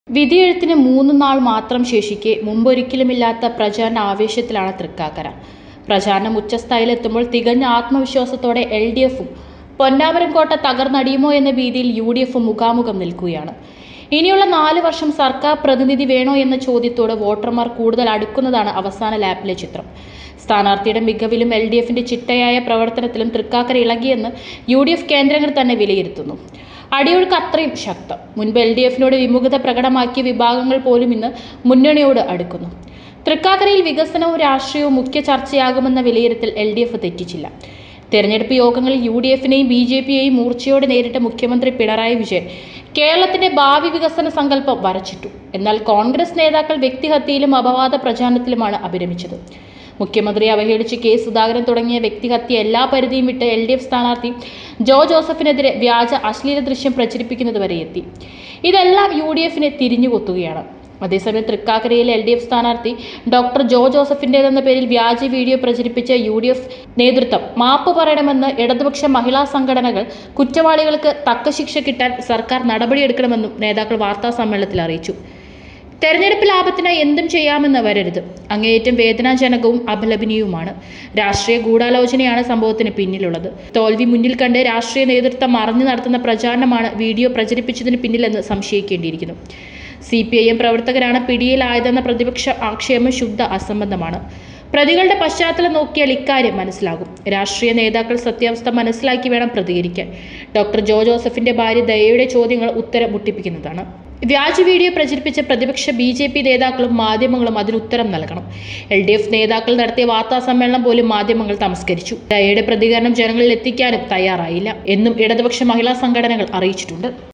വിധിയെഴുത്തിന് മൂന്ന് നാൾ മാത്രം ശേഷിക്കെ മുമ്പൊരിക്കലുമില്ലാത്ത പ്രചാരണ ആവേശത്തിലാണ് തൃക്കാക്കര പ്രചാരണം ഉച്ചസ്ഥായിലെത്തുമ്പോൾ തികഞ്ഞ ആത്മവിശ്വാസത്തോടെ എൽ ഡി എഫും പൊന്നാമരം കോട്ട തകർന്നടിയുമോ എന്ന ഭീതിയിൽ യു ഡി എഫും മുഖാമുഖം നിൽക്കുകയാണ് ഇനിയുള്ള നാല് വർഷം സർക്കാർ പ്രതിനിധി വേണോ എന്ന ചോദ്യത്തോട് വോട്ടർമാർ കൂടുതൽ അടുക്കുന്നതാണ് അവസാന ലാപ്പിലെ ചിത്രം സ്ഥാനാർത്ഥിയുടെ മികവിലും എൽ ഡി എഫിന്റെ ചിട്ടയായ പ്രവർത്തനത്തിലും തൃക്കാക്കര ഇളകിയെന്ന് യു ഡി എഫ് കേന്ദ്രങ്ങൾ തന്നെ വിലയിരുത്തുന്നു അടിയൊഴുക്ക് അത്രയും ശക്തം മുൻപ് എൽ ഡി എഫിനോട് വിമുഖത പ്രകടമാക്കിയ വിഭാഗങ്ങൾ പോലും ഇന്ന് മുന്നണിയോട് അടുക്കുന്നു തൃക്കാക്കരയിൽ വികസനവും രാഷ്ട്രീയവും മുഖ്യ ചർച്ചയാകുമെന്ന വിലയിരുത്തൽ എൽ ഡി എഫ് തെറ്റിച്ചില്ല തെരഞ്ഞെടുപ്പ് യോഗങ്ങളിൽ യു ഡി എഫിനെയും ബി ജെ പിയെയും മൂർച്ചയോടെ നേരിട്ട മുഖ്യമന്ത്രി പിണറായി വിജയൻ കേരളത്തിന്റെ ഭാവി വികസന സങ്കല്പം വരച്ചിട്ടു എന്നാൽ കോൺഗ്രസ് നേതാക്കൾ വ്യക്തിഹത്യയിലും അപവാദ പ്രചാരണത്തിലുമാണ് അഭിരമിച്ചത് മുഖ്യമന്ത്രി അവഹേളിച്ച് കെ സുധാകരൻ തുടങ്ങിയ വ്യക്തിഹത്യ എല്ലാ പരിധിയും വിട്ട് എൽ ഡി എഫ് സ്ഥാനാർത്ഥി ജോ ജോസഫിനെതിരെ വ്യാജ അശ്ലീല ദൃശ്യം പ്രചരിപ്പിക്കുന്നത് വരെ എത്തി ഇതെല്ലാം യു ഡി എഫിനെ തിരിഞ്ഞുകൊത്തുകയാണ് അതേസമയം തൃക്കാക്കരയിലെ എൽ ഡി എഫ് സ്ഥാനാർത്ഥി ഡോക്ടർ ജോ ജോസഫിൻ്റെതെന്ന പേരിൽ വ്യാജ വീഡിയോ പ്രചരിപ്പിച്ച യു ഡി എഫ് നേതൃത്വം മാപ്പ് പറയണമെന്ന് ഇടതുപക്ഷ മഹിളാ സംഘടനകൾ കുറ്റവാളികൾക്ക് തക്ക ശിക്ഷ കിട്ടാൻ സർക്കാർ നടപടിയെടുക്കണമെന്നും നേതാക്കൾ വാർത്താ സമ്മേളനത്തിൽ അറിയിച്ചു തെരഞ്ഞെടുപ്പ് ലാഭത്തിന് എന്തും ചെയ്യാമെന്ന് വരരുത് അങ്ങേയറ്റം വേദനാജനകവും അപലപനീയവുമാണ് രാഷ്ട്രീയ ഗൂഢാലോചനയാണ് സംഭവത്തിന് പിന്നിലുള്ളത് തോൽവി മുന്നിൽ കണ്ട് രാഷ്ട്രീയ നേതൃത്വം മറഞ്ഞു നടത്തുന്ന പ്രചാരണമാണ് വീഡിയോ പ്രചരിപ്പിച്ചതിന് പിന്നിലെന്ന് സംശയിക്കേണ്ടിയിരിക്കുന്നു സി പി ഐ എം പ്രവർത്തകരാണ് പിടിയിലായതെന്ന പ്രതിപക്ഷ ആക്ഷേപം ശുദ്ധ അസംബന്ധമാണ് പ്രതികളുടെ പശ്ചാത്തലം നോക്കിയാൽ ഇക്കാര്യം മനസ്സിലാകും രാഷ്ട്രീയ നേതാക്കൾ സത്യാവസ്ഥ മനസ്സിലാക്കി വേണം പ്രതികരിക്കാൻ ഡോക്ടർ ജോ ജോസഫിന്റെ ഭാര്യ ദയയുടെ ചോദ്യങ്ങൾ ഉത്തരം മുട്ടിപ്പിക്കുന്നതാണ് വ്യാജ വീഡിയോ പ്രചരിപ്പിച്ച പ്രതിപക്ഷ ബി ജെ പി നേതാക്കളും മാധ്യമങ്ങളും അതിന് ഉത്തരം നൽകണം എൽ ഡി എഫ് നേതാക്കൾ നടത്തിയ വാർത്താ സമ്മേളനം പോലും മാധ്യമങ്ങൾ തമസ്കരിച്ചു ദയയുടെ പ്രതികരണം ജനങ്ങളിൽ എത്തിക്കാനും തയ്യാറായില്ല എന്നും ഇടതുപക്ഷ മഹിളാ സംഘടനകൾ അറിയിച്ചിട്ടുണ്ട്